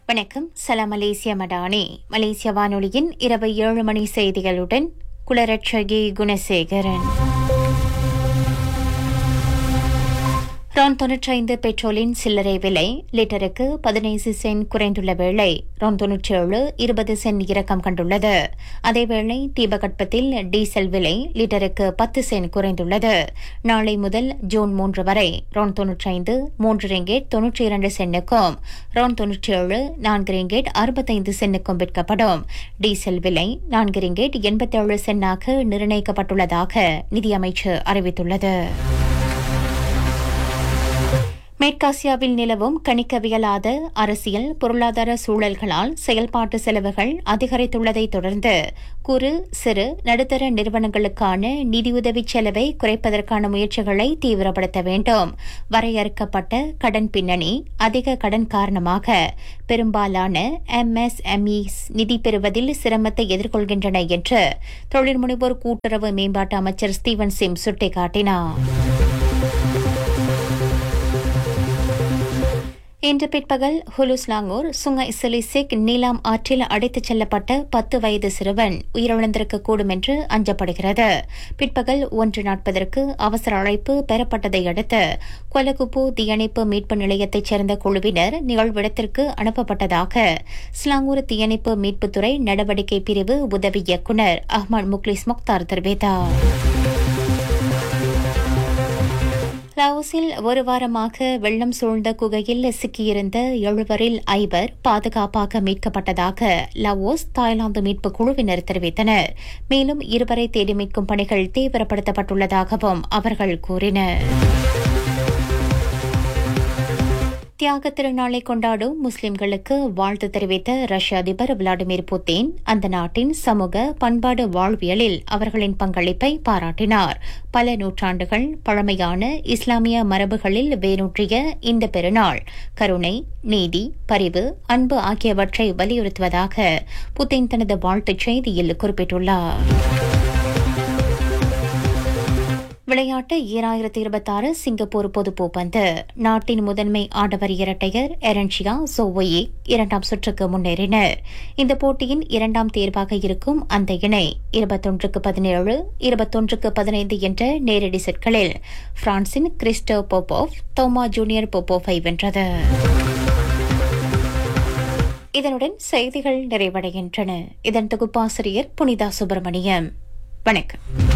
வணக்கம் சலாம் மலேசிய மடானி மலேசிய வானொலியின் இரவு ஏழு மணி செய்திகளுடன் குலரட்சகி குணசேகரன் ரான் தொன்னூற்றைந்து பெட்ரோலின் சில்லறை விலை லிட்டருக்கு பதினைந்து சென்ட் குறைந்துள்ள வேளை ரான் தொன்னூற்றி ஏழு இருபது சென்ட் இறக்கம் கண்டுள்ளது அதேவேளை தீபகற்பத்தில் டீசல் விலை லிட்டருக்கு பத்து சென்ட் குறைந்துள்ளது நாளை முதல் ஜூன் மூன்று வரை ரான் தொன்னூற்றைந்து மூன்று ரிங்கேட் தொன்னூற்றி இரண்டு சென்னுக்கும் ரான் தொன்னூற்றி ஏழு நான்கு ரிங்கேட் அறுபத்தைந்து சென்னுக்கும் விற்கப்படும் டீசல் விலை நான்கு ரிங்கேட் எண்பத்தேழு சென்னாக நிர்ணயிக்கப்பட்டுள்ளதாக நிதியமைச்சு அறிவித்துள்ளது மேற்காசியாவில் நிலவும் கணிக்கவியலாத அரசியல் பொருளாதார சூழல்களால் செயல்பாட்டு செலவுகள் அதிகரித்துள்ளதை தொடர்ந்து குறு சிறு நடுத்தர நிறுவனங்களுக்கான நிதியுதவி செலவை குறைப்பதற்கான முயற்சிகளை தீவிரப்படுத்த வேண்டும் வரையறுக்கப்பட்ட கடன் பின்னணி அதிக கடன் காரணமாக பெரும்பாலான எம்எஸ்எம்இஸ் நிதி பெறுவதில் சிரமத்தை எதிர்கொள்கின்றன என்று தொழில் முனைவோர் கூட்டுறவு மேம்பாட்டு அமைச்சர் ஸ்டீவன் சிம் சுட்டிக்காட்டினார் இன்று பிற்பகல் ஹுலுஸ்லாங்கூர் சுங்கை சிலிசிக் நீலாம் ஆற்றில் அடித்துச் செல்லப்பட்ட பத்து வயது சிறுவன் உயிரிழந்திருக்கக்கூடும் என்று அஞ்சப்படுகிறது பிற்பகல் ஒன்று நாற்பதற்கு அவசர அழைப்பு பெறப்பட்டதை அடுத்து கொலகுப்பு தீயணைப்பு மீட்பு நிலையத்தைச் சேர்ந்த குழுவினர் நிகழ்விடத்திற்கு அனுப்பப்பட்டதாக ஸ்லாங்கூர் தீயணைப்பு மீட்புத்துறை நடவடிக்கை பிரிவு உதவி இயக்குநர் அஹ்மத் முக்லிஸ் முக்தார் தெரிவித்தார் லாவோஸில் ஒரு வாரமாக வெள்ளம் சூழ்ந்த குகையில் சிக்கியிருந்த எழுவரில் ஐவர் பாதுகாப்பாக மீட்கப்பட்டதாக லாவோஸ் தாய்லாந்து மீட்பு குழுவினர் தெரிவித்தனர் மேலும் இருவரை தேடி மீட்கும் பணிகள் தீவிரப்படுத்தப்பட்டுள்ளதாகவும் அவர்கள் கூறினர் தியாக திருநாளை கொண்டாடும் முஸ்லிம்களுக்கு வாழ்த்து தெரிவித்த ரஷ்ய அதிபர் விளாடிமிர் புட்டின் அந்த நாட்டின் சமூக பண்பாடு வாழ்வியலில் அவர்களின் பங்களிப்பை பாராட்டினார் பல நூற்றாண்டுகள் பழமையான இஸ்லாமிய மரபுகளில் வேரூன்றிய இந்த பெருநாள் கருணை நீதி பரிவு அன்பு ஆகியவற்றை வலியுறுத்துவதாக புட்டின் தனது வாழ்த்துச் செய்தியில் குறிப்பிட்டுள்ளார் விளையாட்டு ஈராயிரத்தி இருபத்தாறு சிங்கப்பூர் பொதுப்பூப்பந்து நாட்டின் முதன்மை ஆடவர் இரட்டையர் எரன்ஷியா சோவோயே இரண்டாம் சுற்றுக்கு முன்னேறினர் இந்த போட்டியின் இரண்டாம் தேர்வாக இருக்கும் அந்த இணை இருபத்தொன்றுக்கு பதினேழு இருபத்தொன்றுக்கு பதினைந்து என்ற நேரடி செட்களில் பிரான்சின் கிறிஸ்டோ போப்போவ் தோமா ஜூனியர் போப்போவை வென்றது இதனுடன் செய்திகள் நிறைவடைகின்றன இதன் தொகுப்பாசிரியர் புனிதா சுப்பிரமணியம் வணக்கம்